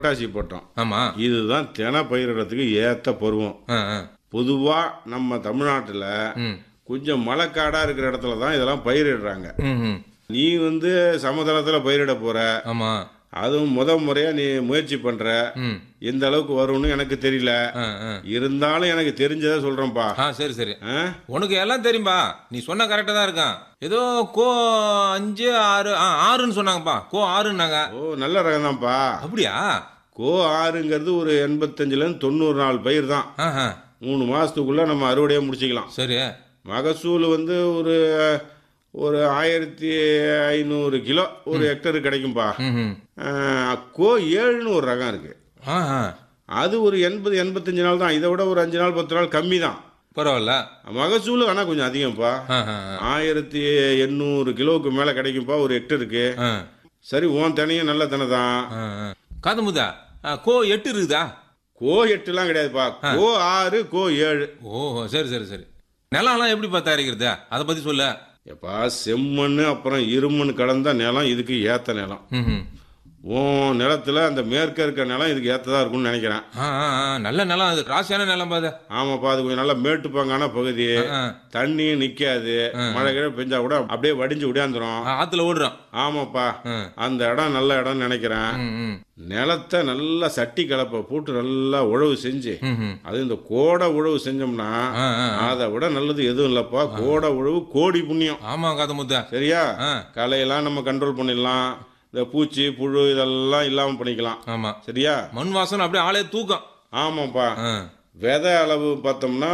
புரட்டாசி பட்டம் ஆமா இதுதான் தினை பயிரிடறதுக்கு ஏத்த பருவம் ஆ, ஆ. பொதுவா நம்ம தமிழ்நாட்டுல ம் கொஞ்சம் மழைக்காடா இருக்கிற இடத்துல தான் இதெல்லாம் பயிரிடுறாங்க ம், ம். நீ வந்து சமதளத்துல பயிரிட போற ஆமா அதுவும் முத முறையா நீ முயற்சி பண்ற ம் எந்த அளவுக்கு வரும்னு எனக்கு தெரியல ஆ, ஆ. இருந்தாலும் எனக்கு தெரிஞ்சதை சொல்றேன்ப்பா ஆ சரி சரி ஆ? உனக்கு எல்லாம் தெரியும்பா நீ சொன்ன கரெக்டாக தான் இருக்கான் ஏதோ கோ அஞ்சு ஆறு ஆ ஆறுன்னு சொன்னாங்கப்பா கோ ஆறுன்னாங்க ஓ நல்ல ரகம் தான்ப்பா அப்படியா கோ ஆறுங்கிறது ஒரு எண்பத்தஞ்சுல இருந்து தொண்ணூறு நாள் பயிர் தான் ஆஹா மூணு மாசத்துக்குள்ள நம்ம அறுவடையை முடிச்சுக்கலாம் சரி மகசூல் வந்து ஒரு ஒரு ஆயிரத்தி ஐநூறு கிலோ ஒரு ஹெக்டருக்கு கிடைக்கும்பா ம் ம் ஆ, கோ ஏழுன்னு ஒரு ரகம் இருக்கு ஆஹா அது ஒரு எண்பது எண்பத்தஞ்சு நாள் தான் இதை விட ஒரு அஞ்சு நாள் பத்து நாள் கம்மி தான் பரவாயில்ல மகசூல் ஆனால் கொஞ்சம் அதிகம்ப்பா ஆஹா ஆயிரத்தி எண்ணூறு கிலோவுக்கு மேலே கிடைக்கும்பா ஒரு ஹெக்டருக்கு ஆ சரி உன் தினையும் நல்ல தினை தான் ஆ ஆ. காதமுதா ஆ, கோ எட்டு இருக்குதா கோ எட்டுலாம் கிடையாதுப்பா கோ ஆறு கோ ஏழு ஓ சரி சரி சரி நிலம்லாம் எப்படிப்பா தயாரிக்கிறது அதை பத்தி சொல்ல எப்பா செம்மண் அப்புறம் இருமண் கலந்த நிலம் இதுக்கு ஏத்த நிலம் ம் ம். உன் நிலத்துல அந்த மேற்க இருக்க நிலம் இதுக்கு ஏத்ததா இருக்கும்னு நினைக்கிறேன் ஆ ஆ ஆ, நல்ல நிலம் அது ராசியான நிலம் பாது ஆமாப்பா அது கொஞ்சம் நல்லா மேட்டுப்பாங்கான பகுதி ஆ, தண்ணியும் நிக்காது மழை கிழ பெஞ்சா கூட அப்படியே வடிஞ்சு விடியாந்துரும் ஆ, ஆத்துல ஓடுறோம் ஆமாப்பா ஆ. அந்த இடம் நல்ல இடம்னு நினைக்கிறேன் ம் ம் நிலத்தை நல்லா சட்டி கலப்பை போட்டு நல்லா உழவு செஞ்சு ம் ம் அது இந்த கோடை உழவு செஞ்சோம்னா ஆ ஆ அதை விட நல்லது எதுவும் இல்லப்பா கோடை உழவு கோடி புண்ணியம் ஆமா காதமுத்தா சரியா ஆ களையெல்லாம் நம்ம கண்ட்ரோல் பண்ணிடலாம் இந்த பூச்சி புழு இதெல்லாம் இல்லாம பண்ணிக்கலாம் ஆமா சரியா மண் வாசனை அப்படியே ஆளே தூக்கம் ஆமாப்பா ஆ விதை அளவு பார்த்தோம்னா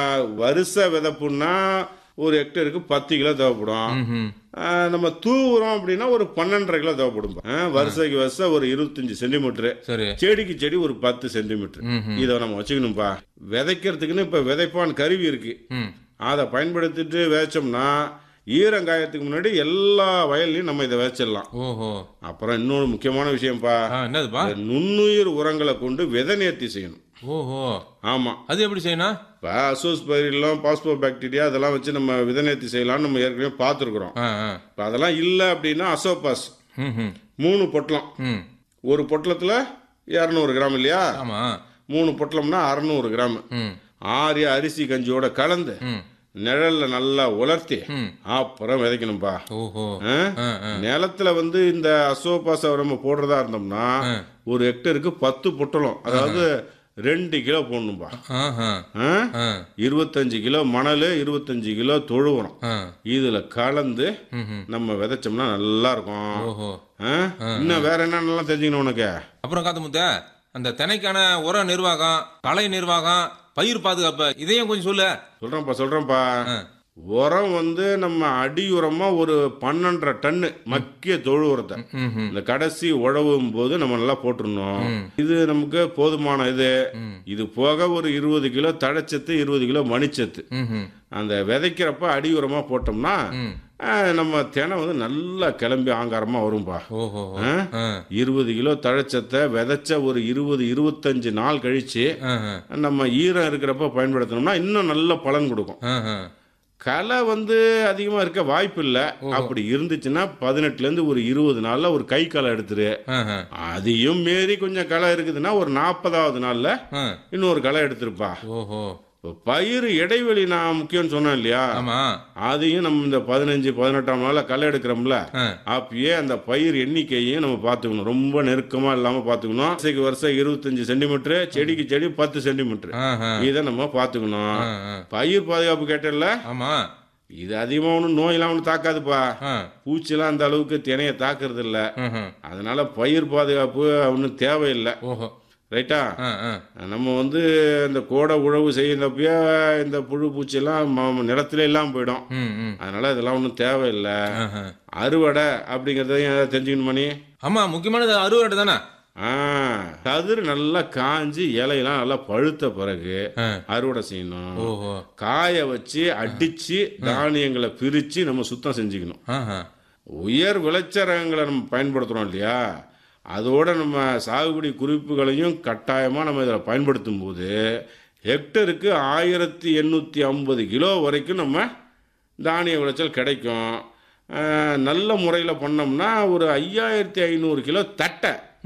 வருஷ விதைப்புன்னா ஒரு ஹெக்டருக்கு பத்து கிலோ தேவைப்படும் ம் ம் ஆ, நம்ம தூவுறோம் அப்படின்னா ஒரு பன்னெண்டரை கிலோ தேவைப்படும் ஆ, வருஷத்துக்கு வருஷம் ஒரு இருபத்தஞ்சு சென்டிமீட்டரு சரி செடிக்கு செடி ஒரு பத்து சென்டிமீட்டர் ம் ம் இதை நம்ம வச்சுக்கணும்ப்பா விதைக்கிறதுக்குன்னு இப்ப விதைப்பான் கருவி இருக்கு ம் அதை பயன்படுத்திட்டு விதைச்சோம்னா ஈரங்காயத்துக்கு முன்னாடி எல்லா வயல்லையும் நம்ம இதை விதைச்சிடலாம் ஓஹோ அப்புறம் இன்னொரு முக்கியமான விஷயம்ப்பா ஆ என்னதுப்பா இந்த நுண்ணுயிர் உரங்களை கொண்டு விதை நேர்த்தி செய்யணும் ஓஹோ ஆமா அது எப்படி செய்யணும் இப்போ அசோஸ் பயிரெல்லாம் பாஸ்போ பாக்டீரியா அதெல்லாம் வச்சு நம்ம விதை நேர்த்தி செய்யலாம்னு நம்ம ஏற்கனவே பார்த்துருக்குறோம் ஆ ஆ இப்போ அதெல்லாம் இல்லை அப்படின்னா அசோபாஸ் ம் ம் மூணு பொட்டலம் ம் ஒரு பொட்டலத்தில் இரநூறு கிராம் இல்லையா ஆமா மூணு பொட்டலம்னா அறநூறு கிராம் ம் ஆரிய அரிசி கஞ்சியோட கலந்து ம் நிழல்ல நல்லா உலர்த்தி ம் அப்புறம் விதைக்கணும்பா ஓஹோ ஆ? ஆ ஆ நிலத்துல வந்து இந்த அசோபாச நம்ம போடுறதா இருந்தோம்னா ஒரு ஹெக்டருக்கு பத்து பொட்டலம் அதாவது ரெண்டு கிலோ போடணும்பா ஆஹா ஆ? ஆ இருபத்தஞ்சு கிலோ மணல் இருபத்தஞ்சு கிலோ தொழு உரம் ஆ இதுல கலந்து ம் ம் நம்ம விதைச்சோம்னா நல்லா இருக்கும் ஓஹோ ஆ? இன்னும் வேற என்னென்னலாம் தெரிஞ்சுக்கணும் உனக்கு அப்புறம் காத்தமுத்த அந்த தினைக்கான உர நிர்வாகம் களை நிர்வாகம் பயிர் பாதுகாப்பு இதையும் கொஞ்சம் சொல்லு சொல்றேன்ப்பா சொல்றேன்ப்பா ஆ. உரம் வந்து நம்ம அடி உரமா ஒரு பன்னெண்டரை டன்னு மக்கிய தொழு உரத்தை ம் ம் இந்த கடைசி உழவும் போது நம்ம நல்லா போட்டுருணும் இது நமக்கு போதுமான இது இது போக ஒரு இருபது கிலோ தழைச்சத்து இருபது கிலோ மணிச்சத்து ம் ம் அந்த விதைக்கிறப்ப அடி உரமா போட்டோம்னா ம் ஆ, நம்ம தினை வந்து நல்லா கிளம்பி ஆங்காரமா வரும்பா ஓஹோ ஆ? ஆ இருபது கிலோ தழைச்சத்தை விதைச்ச ஒரு இருபது இருபத்தஞ்சு நாள் கழிச்சு ஆஹா நம்ம ஈரம் இருக்கிறப்ப பயன்படுத்தினோம்னா இன்னும் நல்ல பலன் கொடுக்கும் ஆஹா களை வந்து அதிகமா இருக்க வாய்ப்பு இல்லை அப்படி இருந்துச்சுன்னா பதினெட்டுல இருந்து ஒரு இருபது நாள்ல ஒரு கை களை எடுத்துரு ஆஹா அதையும் மீறி கொஞ்சம் களை இருக்குதுன்னா ஒரு நாற்பதாவது நாள்ல ஆ இன்னொரு களை எடுத்திருப்பா ஓஹோ இப்போ பயிர் இடைவெளி நான் முக்கியம்னு சொன்னேன் இல்லையா ஆமா அதையும் நம்ம இந்த பதினஞ்சு பதினெட்டாம் நாள்ல களை எடுக்கிறோம்ல ஆ அப்பயே அந்த பயிர் எண்ணிக்கையும் நம்ம பார்த்துக்கணும் ரொம்ப நெருக்கமா இல்லாம பார்த்துக்கணும் வருஷத்துக்கு வருஷம் இருபத்தஞ்சு சென்டிமீட்டர் செடிக்கு செடி பத்து சென்டிமீட்டர் ஆஹா இதை நம்ம பார்த்துக்கணும் ஆ ஆ பயிர் பாதுகாப்பு கேட்டல ஆமா இது அதிகமா ஒன்றும் நோயெல்லாம் ஒன்றும் தாக்காதுப்பா ஆ பூச்சிலாம் அந்த அளவுக்கு தினைய தாக்குறது இல்ல ம்ஹும். அதனால பயிர் பாதுகாப்பு ஒன்றும் தேவையில்லை ஓஹோ ரைட்டா ஆ ஆ நம்ம வந்து இந்த கோடை உழவு செய்யறப்பயே இந்த புழு பூச்சியெல்லாம் ம- நிலத்துல எல்லாம் போயிடும் ம் ம் அதனால இதெல்லாம் ஒன்றும் தேவையில்லை ஆஹா. அறுவடை அப்படிங்கிறதையும் ஏதாவது தெரிஞ்சுக்கணுமா நீ ஆமா முக்கியமானது அறுவடை தானே ஆ கதிர் நல்லா காஞ்சி இலையெல்லாம் நல்லா பழுத்த பிறகு ஆ. அறுவடை செய்யணும் ஓஹோ காய வச்சு அடிச்சு தானியங்களை பிரிச்சு நம்ம சுத்தம் செஞ்சுக்கணும் ஆஹா உயர் விளைச்சரகங்களை நம்ம பயன்படுத்துகிறோம் இல்லையா அதோட நம்ம சாகுபடி குறிப்புகளையும் கட்டாயமாக நம்ம இதில் பயன்படுத்தும் போது ஹெக்டருக்கு ஆயிரத்தி எண்ணூற்றி ஐம்பது கிலோ வரைக்கும் நம்ம தானிய விளைச்சல் கிடைக்கும் அஹ், நல்ல முறையில் பண்ணோம்னா ஒரு ஐயாயிரத்தி ஐநூறு கிலோ தட்டை ம்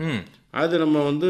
அது நம்ம வந்து